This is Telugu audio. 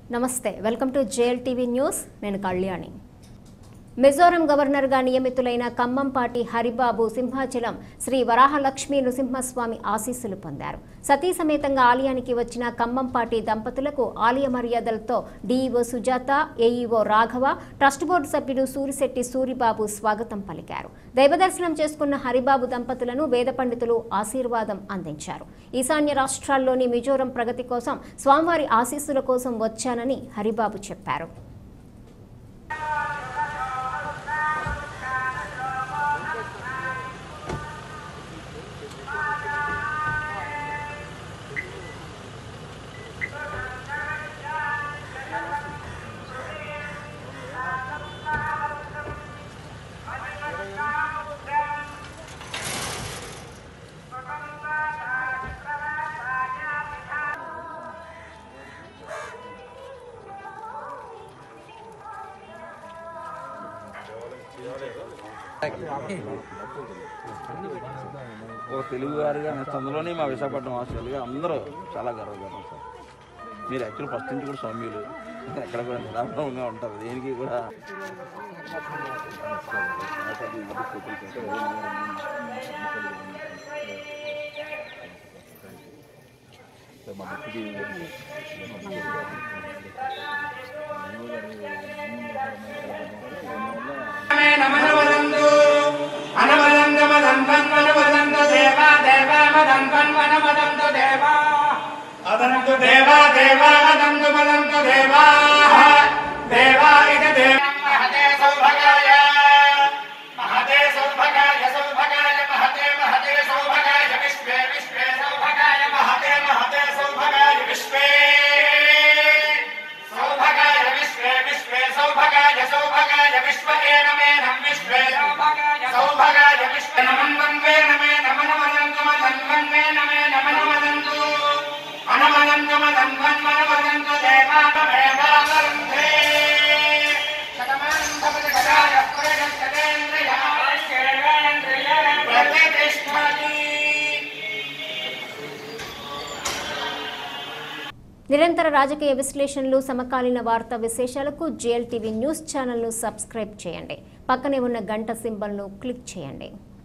నమస్తే welcome to JL TV news నేను కళ్యాణి మిజోరం గవర్నర్గా నియమితులైన ఖమ్మంపాటి హరిబాబు సింహాచలం శ్రీ వరాహలక్ష్మీ నృసింహస్వామి ఆశీస్సులు పొందారు సతీ సమేతంగా ఆలయానికి వచ్చిన ఖమ్మంపాటి దంపతులకు ఆలయ మర్యాదలతో DEO Sujatha AEO Raghava trust board సభ్యుడు సూరిశెట్టి సూరిబాబు స్వాగతం పలికారు దైవదర్శనం చేసుకున్న హరిబాబు దంపతులను వేద పండితులు ఆశీర్వాదం అందించారు ఈశాన్య రాష్ట్రాల్లోని మిజోరం ప్రగతి కోసం స్వామివారి ఆశీస్సుల కోసం వచ్చానని హరిబాబు చెప్పారు ఒక తెలుగు వారిగా నెక్స్ట్ అందులోనే మా విశాఖపట్నం హాస్టల్గా అందరూ చాలా గర్వకారం సార్ మీరు యాక్చువల్ ఫస్ట్ నుంచి కూడా సౌమ్యులు ఎక్కడ కూడా నిరాభంగా ఉంటారు దేనికి కూడా నమనవదంతు అనవదంతమదంతన్వనవదంతు దేవా దేవామదంతన్వనవదంతు దేవా అదంతు దేవా దేవామదంతు మదంతు దేవా దేవా ఇది దేవా మహతే సౌభగాయ మహతే సౌభగాయ సౌభగాయ మహతే మహతే సౌభగాయ విశ్వే విశ్వే సౌభగాయ మహతే మహతే సౌభగాయ విశ్వే సౌభగాయ విశ్వే విశ్వే సౌభగాయ సౌభగాయ విశ్వే నమే నం విశ్వే సౌభగాయ సౌభగాయ విశ్వే నమన్వన్వే నమే నమనమదంతు మదన్వన్వే నమే నమనమదంతు అనమదంతు మదన్వన్మనమదంతు దేవామేవావరుంధే శతమానం భవతి గదాయ పురజస్తేంద్రియ ప్రతిష్ఠతి నిరంతర రాజకీయ విశ్లేషణలు సమకాలీన వార్తా విశేషాలకు జేఎల్ టీవీ న్యూస్ ఛానల్ను సబ్స్క్రైబ్ చేయండి పక్కనే ఉన్న గంట సింబల్ను క్లిక్ చేయండి